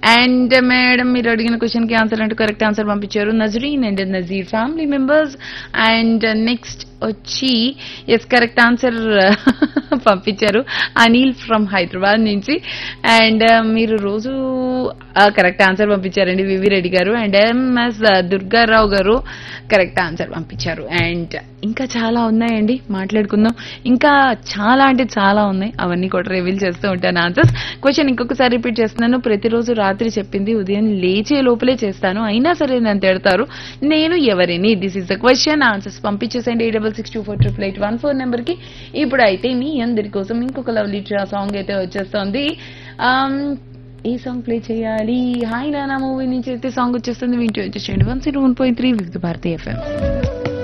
and madam మీరు అడిగిన question కి ఆన్సర్ అంటే కరెక్ట్ ఆన్సర్ పంపించారు Nazreen and Nazeer family members and next వచ్చి ఎస్ కరెక్ట్ ఆన్సర్ పంపించారు అనిల్ ఫ్రమ్ హైదరాబాద్ నుంచి అండ్ మీరు రోజు కరెక్ట్ ఆన్సర్ పంపించారండి వివి రెడ్డి గారు అండ్ ఎంఎస్ దుర్గారావు గారు కరెక్ట్ ఆన్సర్ పంపించారు అండ్ ఇంకా చాలా ఉన్నాయండి మాట్లాడుకుందాం ఇంకా చాలా అంటే చాలా ఉన్నాయి అవన్నీ కూడా రివీల్ చేస్తూ ఉంటాను ఆన్సర్స్ క్వశ్చన్ ఇంకొకసారి రిపీట్ చేస్తున్నాను ప్రతిరోజు రాత్రి చెప్పింది ఉదయం లేచే లోపలే చేస్తాను అయినా సరే నన్ను తిడతారు నేను ఎవరిని this is the question answers పంపించేసండి eight double six two four triple eight one four number కి ఇప్పుడు అయితే మీ అందరి కోసం ఇంకొక లవ్లీ సాంగ్ అయితే వచ్చేస్తుంది Um, ఏ సాంగ్ ప్లే చేయాలి హాయ్ నానా మూవీ నుంచి అయితే సాంగ్ వచ్చేస్తుంది వింటూ వచ్చేసేయండి one zero one point three with Bharati FM